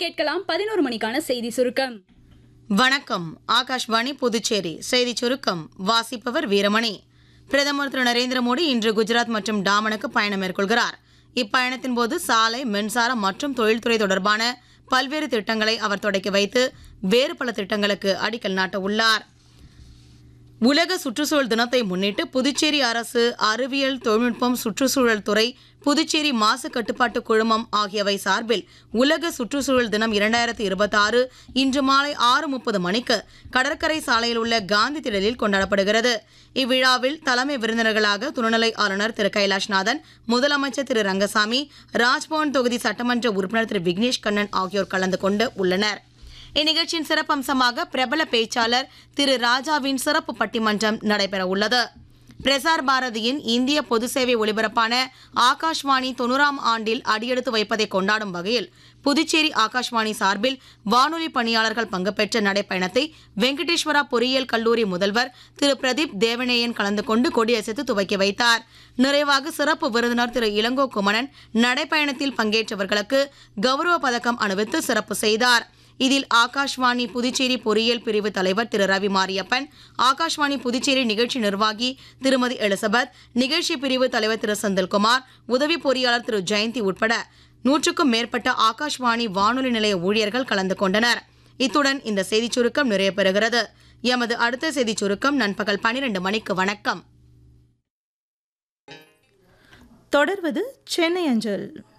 கேட்கலாம் பதினோரு மணிக்கான செய்தி சுருக்கம் வணக்கம் ஆகாஷ்வாணி புதுச்சேரி செய்திச் சுருக்கம் வாசிப்பவர் வீரமணி பிரதமர் திரு நரேந்திர மோடி இன்று குஜராத் மற்றும் டாமனுக்கு பயணம் மேற்கொள்கிறார் இப்பயணத்தின் போது சாலை மின்சாரம் மற்றும் தொழில்துறை தொடர்பான பல்வேறு திட்டங்களை அவர் தொடக்கி வைத்து வேறு பல திட்டங்களுக்கு அடிக்கல் நாட்ட உள்ளார் உலக சுற்றுச்சூழல் தினத்தை முன்னிட்டு புதுச்சேரி அரசு அறிவியல் தொழில்நுட்பம் சுற்றுச்சூழல் துறை புதுச்சேரி மாசு கட்டுப்பாட்டு குழுமம் ஆகியவை சார்பில் உலக சுற்றுச்சூழல் தினம் இரண்டாயிரத்தி இருபத்தாறு இன்று மாலை ஆறு முப்பது மணிக்கு கடற்கரை சாலையில் உள்ள காந்தி திடலில் கொண்டாடப்படுகிறது இவ்விழாவில் தலைமை விருந்தினர்களாக துணைநிலை ஆளுநர் திரு கைலாஷ்நாதன் முதலமைச்சர் திரு ரங்கசாமி ராஜ்பவன் தொகுதி சட்டமன்ற உறுப்பினர் திரு விக்னேஷ் கண்ணன் ஆகியோர் கலந்து கொண்டு உள்ளனர் இந்நிகழ்ச்சியின் சிறப்பம்சமாக பிரபல பேச்சாளர் திரு ராஜாவின் சிறப்பு பட்டிமன்றம் நடைபெற உள்ளது பிரசார் பாரதியின் இந்திய பொது சேவை ஒலிபரப்பான ஆகாஷ்வாணி தொண்ணூறாம் ஆண்டில் அடியெடுத்து வைப்பதை கொண்டாடும் வகையில் புதுச்சேரி ஆகாஷ்வாணி சார்பில் வானொலி பணியாளர்கள் பங்கு பெற்ற நடைப்பயணத்தை வெங்கடேஸ்வரா பொறியியல் கல்லூரி முதல்வர் திரு பிரதீப் தேவநேயன் கலந்து கொண்டு கொடியசைத்து துவக்கி வைத்தார் நிறைவாக சிறப்பு விருந்தினர் திரு இளங்கோ குமணன் நடைப்பயணத்தில் பங்கேற்றவர்களுக்கு கௌரவ பதக்கம் அணிவித்து சிறப்பு செய்தார் இதில் ஆகாஷ்வாணி புதுச்சேரி பொறியியல் பிரிவு தலைவர் திரு ரவி மாரியப்பன் ஆகாஷ்வாணி புதுச்சேரி நிகழ்ச்சி நிர்வாகி திருமதி எலிசபெத் நிகழ்ச்சி பிரிவு தலைவர் திரு செந்தில்குமார் உதவி பொறியாளர் திரு ஜெயந்தி உட்பட நூற்றுக்கும் மேற்பட்ட ஆகாஷ்வாணி வானொலி நிலைய ஊழியர்கள் கலந்து கொண்டனர் இத்துடன் இந்த செய்திச் சுருக்கம் நிறைவு பெறுகிறது எமது அடுத்த செய்திச் சுருக்கம் நண்பகல் பனிரெண்டு மணிக்கு வணக்கம் தொடர்வது சென்னை அஞ்சல்